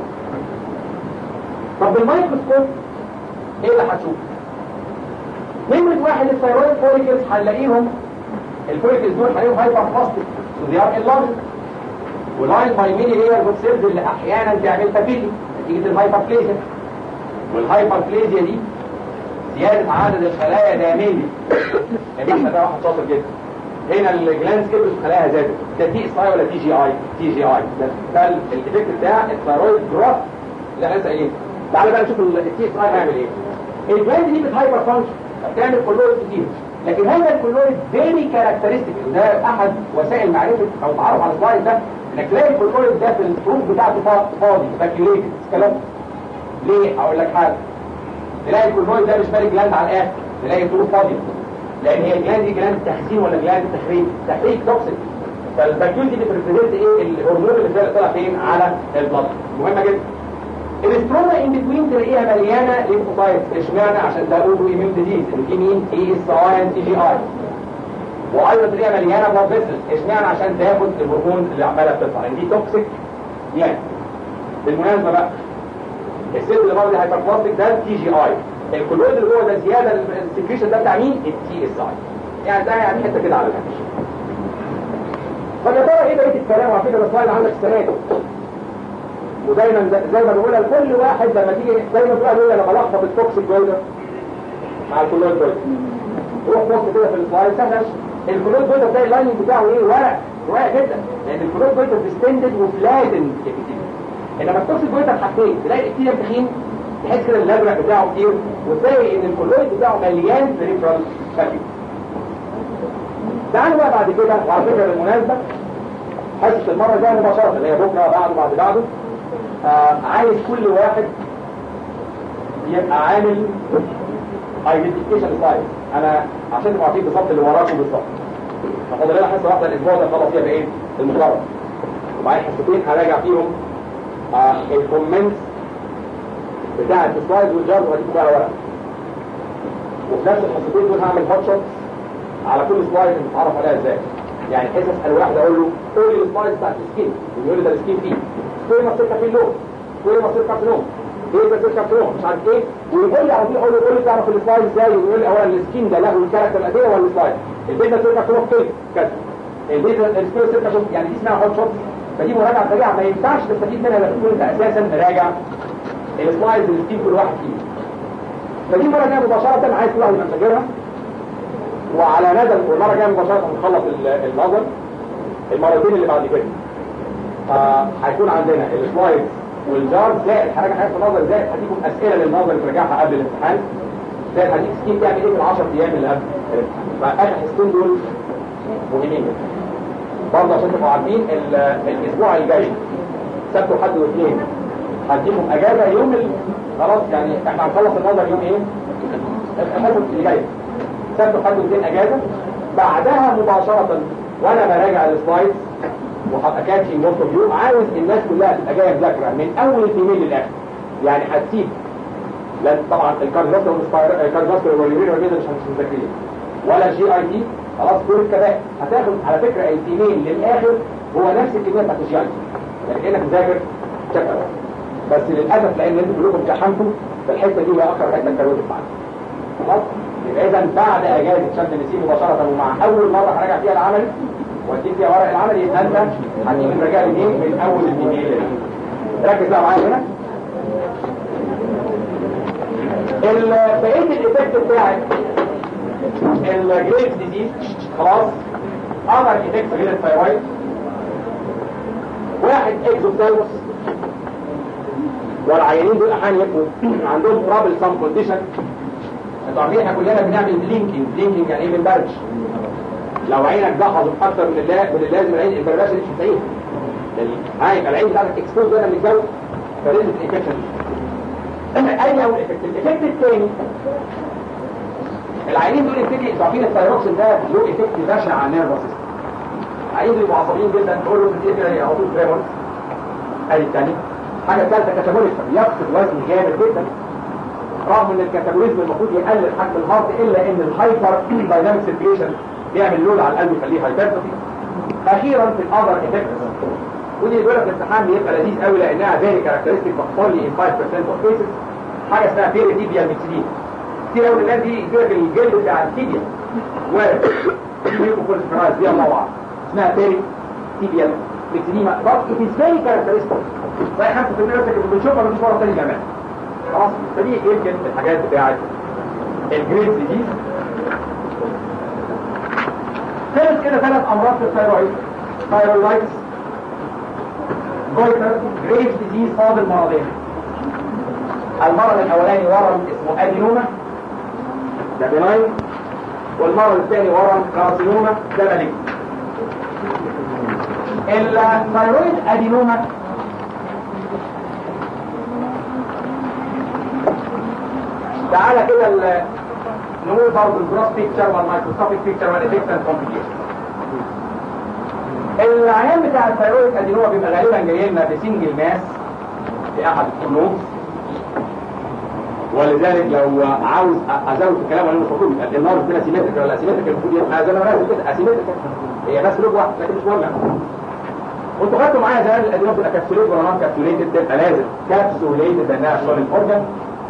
طب بالميكروسكوب ايه اللي هتشوفه نمرة واحد الثيرويد فوليكلز هنلاقيهم الفوليكلز دول هنلاقيهم هايبر بلاستيك وزيار اللارج ولاين باي ميني لير اوف سيلز اللي احيانا تعمل بابيلي نتيجة الهايبربليزيا والهايبربليزيا دي زيادة عدد الخلايا دائمية نبيل ده واحد شاطر جدا هنا الجلاند كبرت خلاياها زادت ده تي اس اي ولا تي جي اي تي جي اي ده ده الايفكت بتاع الثيرويد جروث لا لسه ايه تعالى بقى نشوف التي اس اي هيعمل ايه الجلاند دي بتهايبر فانكشن بتعمل كلويد كتير لكن هذا الكلويد فيري كاركترستيك وده احد وسائل معرفه او تعرف على السلايد ده انك تلاقي الكلويد ده في الفروق بتاعته فاضي فاكيوليتد كلام ليه هقول لك حاجه تلاقي الكلويد ده مش مالي جلاند على الاخر تلاقي الفروق فاضيه لان هي الجلاند دي جلاند تخزين ولا جلاند تخريج تخريج توكسيك فالفاكيول دي بتريبريزنت ايه الهرمون اللي طلع فين على البلد مهمه جدا الاستروما ان بتوين تلاقيها مليانه ليمفوسايتس اشمعنى عشان ده اوتو ايميون ديزيز اللي فيه مين اي اس اي ان تي جي اي وايضا تلاقيها مليانه بلاد فيسل اشمعنى عشان تاخد الهرمون اللي عماله بتطلع يعني دي توكسيك يعني بالمناسبه بقى السيل اللي برضه هايبربلاستيك ده تي جي اي الكلويد اللي جوه ده زياده السكريشن ده بتاع مين التي اس اي يعني ده يعني حته كده على الهامش طب يا ترى ايه بقيه الكلام وعلى فكره السلايد عندك السنه دي ودايما زي- زي ما بقولها لكل واحد لما تيجي دايما تقول له انا بلخبط التوكسيك جويدر مع الكلويد جويدر روح بص كده في السلايد سهل الكلويد جويدر تلاقي اللايننج بتاعه ايه ورق ورق جدا لان الكلويد جويدر ديستندد وفلاتن انما التوكسيك جويدر حاجتين تلاقي الكتير تخين تحس كده الازرق بتاعه كتير وتلاقي ان الكلويد بتاعه مليان بريفرال فاتي تعالوا بقى بعد كده وعلى فكره بالمناسبه حصه المره الجايه مباشره اللي هي بكره بعده بعد بعده آه عايز كل واحد يبقى عامل ايدنتيفيكيشن سلايد انا عشان تبقوا عارفين بالظبط اللي وراكم بالظبط فاضل لنا حصه واحده الاسبوع ده نخلص فيها بايه؟ المقرر وبعدين حصتين هراجع فيهم آه الكومنتس بتاعت السلايد والجارد وهديكم بقى ورق وفي نفس الحصتين دول هعمل هوت شوت على كل سلايد نتعرف عليها ازاي يعني بحيث اسال واحد اقول له قول لي السلايد بتاعت السكين يقول لي ده السكين فيه كل ما تصير فيه لون كل ما تصير كارسينوم ايه ده تصير كارسينوم مش عارف ايه ويقول لي على طول اقول له قول لي تعرف السلايد ازاي ويقول لي اولا السكين ده له الكاركتر القديم ولا السلايد البيتا تصير كارسينوم كده كذا البيتا السكين تصير كارسينوم يعني دي اسمها هوت شوت فدي مراجعه سريعه ما ينفعش تستفيد منها لما تكون انت اساسا مراجع السلايدز اللي فيه كل واحد فيه فدي المره الجايه مباشره عايز كل واحد يبقى مسجلها وعلى ندى والمره الجايه مباشره هنخلص ال- النظر المرتين اللي بعد كده آه، هيكون عندنا السلايد والجار زائد هراجع حاجات في النظر زائد هديكم اسئله للنظر تراجعها قبل الامتحان زائد هديك سكيم تعمل ايه في ال 10 ايام اللي قبل الامتحان فاخر حصتين دول مهمين جدا برضه عشان تبقوا عارفين ال- الاسبوع الجاي سبت وحد واثنين هديكم اجازه يوم ال... خلاص يعني احنا هنخلص النظر يوم ايه؟ الحصه اللي جايه سبت وحد واثنين اجازه بعدها مباشره وانا براجع السلايدز وهبقى كاتشي نوت اوف يو عاوز الناس كلها تبقى جايه مذاكره من اول الاثنين للاخر يعني هتسيب لان طبعا الكارديوفاسكولار الكارديوفاسكولار واليورينال ميدل مش مش مذاكرين ولا الجي اي تي خلاص كل الكبائر هتاخد على فكره التيمين للاخر هو نفس الكميه بتاعت الجي اي تي يعني كانك مذاكر شابتر بس للاسف لان انتوا كلكم امتحنتوا فالحته دي هي اخر حته الكارديوفاسكولار معانا خلاص يبقى اذا بعد اجازه شمس النسيم مباشره ومع اول مره هراجع فيها العمل واديك فيها ورق العمل يبقى انت هتيجي مراجع لي من اول الايميل ركز بقى معايا هنا ال- بقيه الايفكت بتاعك الجريف ديزيز خلاص اذر ايفكت غير الثايرويد واحد اكزوثايروس والعيانين دول احيانا يبقوا عندهم ترابل سام كونديشن انتوا عارفين احنا كلنا بنعمل بلينكينج بلينكينج يعني ايه بنبرج لو عينك جحظ اكتر من اللي من اللازم العين البربشه دي مش هتلاقيها هاي العين بتاعتك اكسبوز وانا من الجو فلازم الانفكشن اي او الافكت الافكت الثاني العينين دول يبتدي انتوا عارفين الثايروكسين ده له افكت بشع على النيرفس سيستم العينين دول يبقوا عصبيين جدا تقول له في كده على طول تريمور ادي الثاني حاجه ثالثه كاتابوليزم يفقد وزن جامد جدا رغم ان الكاتابوليزم المفروض يقلل حجم الهارت الا ان الهايبر دايناميك سيركيشن بيعمل لود على القلب يخليه هايبرتروفي اخيرا في الاذر افكتس ودي بيقول لك الامتحان بيبقى لذيذ قوي لانها فيري كاركترستيك بتحصل لي ان 5% اوف كيسز حاجه اسمها بيري تيبيال ميكسيدين كتير قوي الناس دي يجيب لك الجلد بتاع التيبيا وارد يجيبوا كل سكرايز دي الله اعلم اسمها بيري تيبيال ميكسيديما بس ات از فيري كاركترستيك زي 5% بس اللي بنشوفها مش مره ثانيه كمان خلاص فدي يمكن الحاجات بتاعت الجريد ديزيز خلص كده ثلاث امراض في الثايرويد ثايرويدايتس جويتر جريف ديزيز فاضل مرضين المرض الاولاني ورم اسمه ادينوما ده بناين والمرض الثاني ورم كارسينوما ده مالين الثايرويد ادينوما تعالى كده ال- نقول برضه الجروس بيكتشر والمايكروسكوبيك بيكتشر والافكت اند كومبليكيشن العيان بتاع الثايرويد ادينوما بيبقى غالبا جاي لنا بسنجل ماس في احد القلوب ولذلك لو عاوز ازود في الكلام انا مش هقول النار كده سيمتريك ولا سيمتريك المفروض يبقى زي ما انا كده اسيمتريك هي بس لوب واحد لكن مش مهم وانتوا خدتوا معايا زمان الادينوما بتبقى كابسوليت ولا نون كابسوليتد تبقى لازم كابسوليتد لانها سوليد اورجن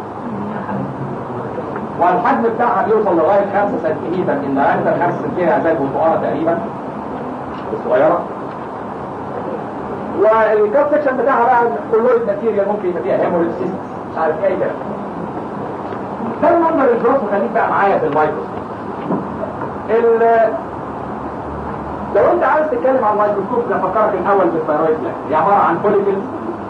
والحجم بتاعها بيوصل لغايه 5 سنتيمتر ان انت 5 سنتيمتر زي البرتقاله تقريبا الصغيره والكاب سكشن بتاعها بقى كلويد ماتيريال ممكن يبقى فيها هيموريسيس مش عارف ايه كده ده المنظر الجروس وخليك بقى معايا في المايكروسكوب ال- لو انت عايز تتكلم عن الميكروسكوب ده فكرك الاول بالثايرويد جلاند هي عباره عن فوليكلز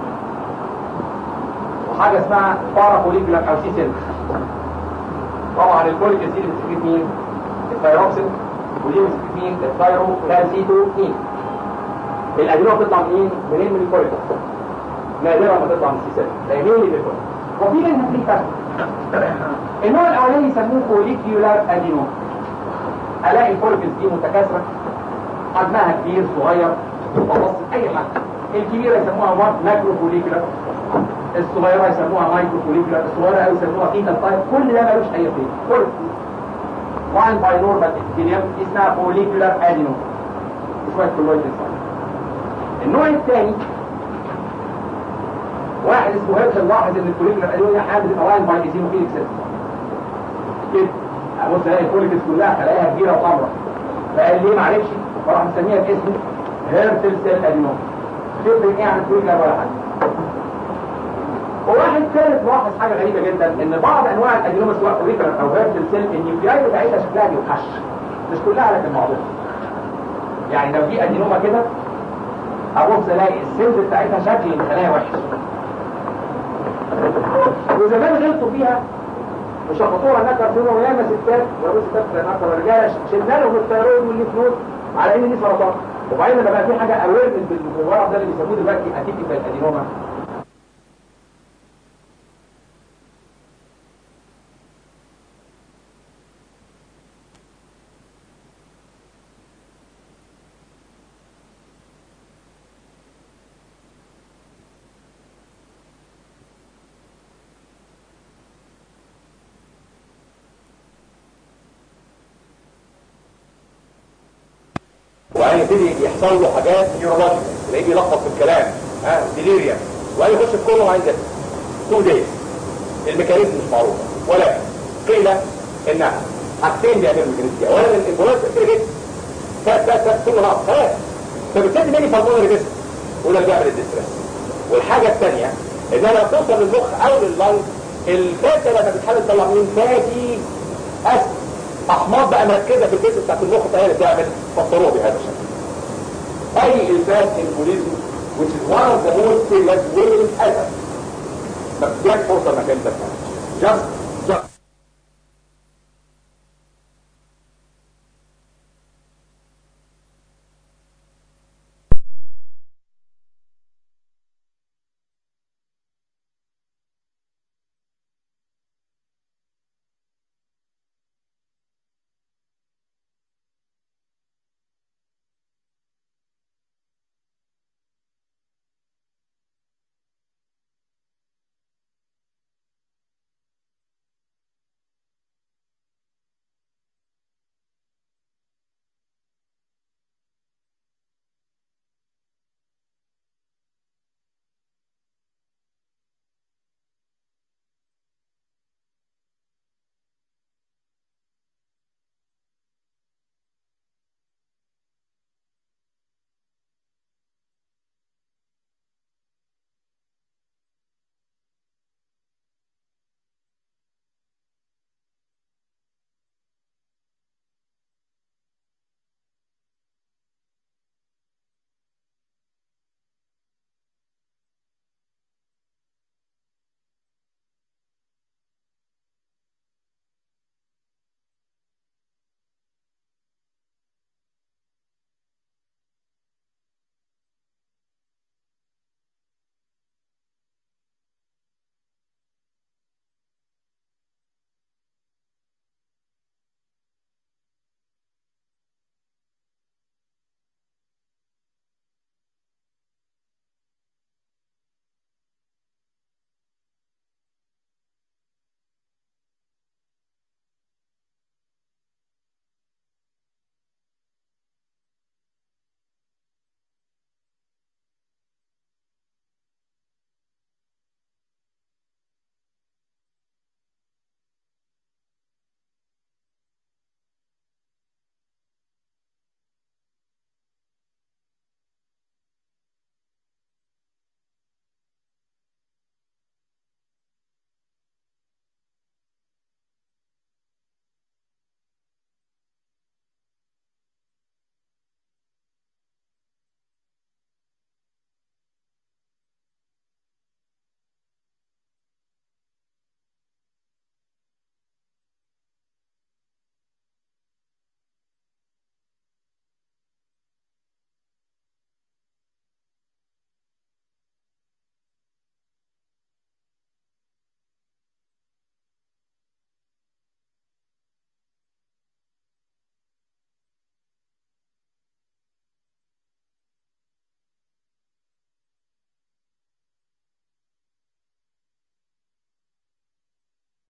وحاجه اسمها بارا فوليكولار او سي سيل طبعا الفوليكلز دي اللي بتسكت مين؟ الثايروكسين ودي بتسكت مين؟ الثايرو مين الادويه بتطلع منين؟ منين من الفوليكلز نادرا ما تطلع من السي سيل دايمين من الفوليكلز وفي منها في فرق النوع الاولاني يسموه فوليكيولار ادينوم الاقي الفوليكلز دي متكاثره حجمها كبير صغير متوسط اي حاجه الكبيره يسموها ماكرو فوليكولار الصغيره يسموها مايكرو فوليكولار الصغيره قوي يسموها فيتال تايب كل ده ملوش اي قيمه كل وان باي نورمال ابيثيليوم اسمها فوليكولار ادينوم شويه كلويد النوع الثاني واحد اسمه هيرشل لاحظ ان الفوليكولار ادينوم حامل الاوان باي ايزينوفيليك سيل كده ابص الاقي الفوليكلز كلها خلاياها كبيره وحمراء فقال ليه معرفش فراح مسميها باسم هيرتل سيل ادينوم تفرق ايه عن الفوليكولار ولا حاجه وواحد ثالث لاحظ حاجه غريبه جدا ان بعض انواع الادينوما سواء فوليكولار او هيرتل سيل النيوكلياي بتاعتها شكلها بيوحش مش كلها لكن معظمها يعني لو في ادينوما كده ابص الاقي السيلز بتاعتها شكل الخلايا وحش وزمان غلطوا فيها وشخصوها انها كارسينوما وياما ستات ولو ستات انها رجاله شلنا لهم الثيرويد والليفنود على ان دي سرطان وبعدين لما بقى في حاجه اويرنس بالمرض ده اللي بيسموه دلوقتي اتيبيكال ادينوما وبعدين يبتدي يحصل له حاجات نيورولوجيكال تلاقيه بيلخبط في الكلام ها ديليريا وبعدين يخش في كله عند تو دايز الميكانيزم مش معروف ولكن قيل انها حاجتين بيعملوا الميكانيزم دي اولا الامبولانس كتير جدا فات فات فات كله نقص خلاص فبالتالي ماني بالمونري ريسك وده اللي بيعمل الديستريس والحاجه الثانيه انها لما بتوصل للمخ او لللنج الفات لما بتحاول تطلع منين فاتي اسف احماض بقى مركزه في الجسم بتاعت المخ فهي اللي بتعمل فسروها بهذا الشكل اي الفات امبوليزم which is one of the most serious ways اسف ما بتديك فرصه انك انت تفهم. just just